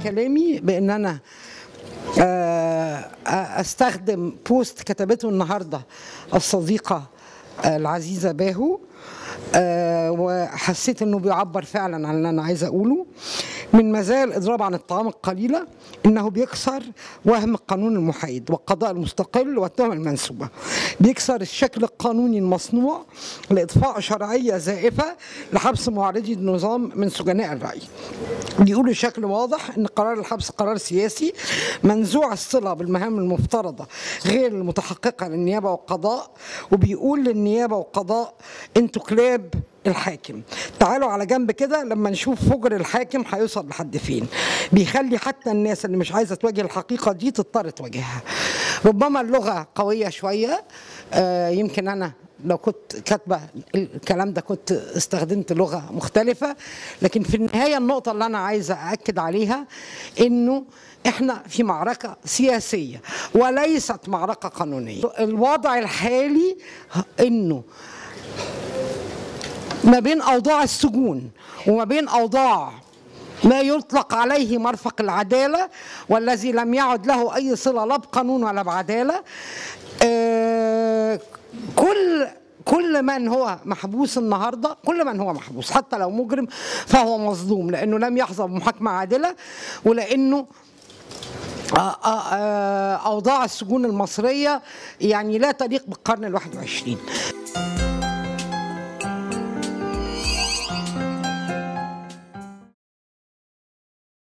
كلامي بان انا آه، استخدم بوست كتبته النهارده الصديقه العزيزه باهو آه، وحسيت انه بيعبر فعلا عن اللي انا عايزه اقوله من مزايا الاضراب عن الطعام القليله انه بيكسر وهم القانون المحايد والقضاء المستقل والتهم المنسوبه بيكسر الشكل القانوني المصنوع لاطفاء شرعيه زائفه لحبس معارضي النظام من سجناء الراي بيقولوا بشكل واضح ان قرار الحبس قرار سياسي منزوع الصله بالمهام المفترضه غير المتحققه للنيابه والقضاء وبيقول للنيابه والقضاء انتوا كلاب الحاكم تعالوا على جنب كده لما نشوف فجر الحاكم هيوصل لحد فين بيخلي حتى الناس اللي مش عايزه تواجه الحقيقه دي تضطر تواجهها ربما اللغه قويه شويه آه يمكن انا لو كنت كاتبه الكلام ده كنت استخدمت لغه مختلفه لكن في النهايه النقطه اللي انا عايزه ااكد عليها انه احنا في معركه سياسيه وليست معركه قانونيه الوضع الحالي انه ما بين اوضاع السجون وما بين اوضاع ما يطلق عليه مرفق العداله والذي لم يعد له اي صله لا بقانون ولا بعداله آه كل كل من هو محبوس النهارده كل من هو محبوس حتى لو مجرم فهو مظلوم لانه لم يحظى بمحاكمه عادله ولانه اوضاع السجون المصريه يعني لا تليق بالقرن الواحد وعشرين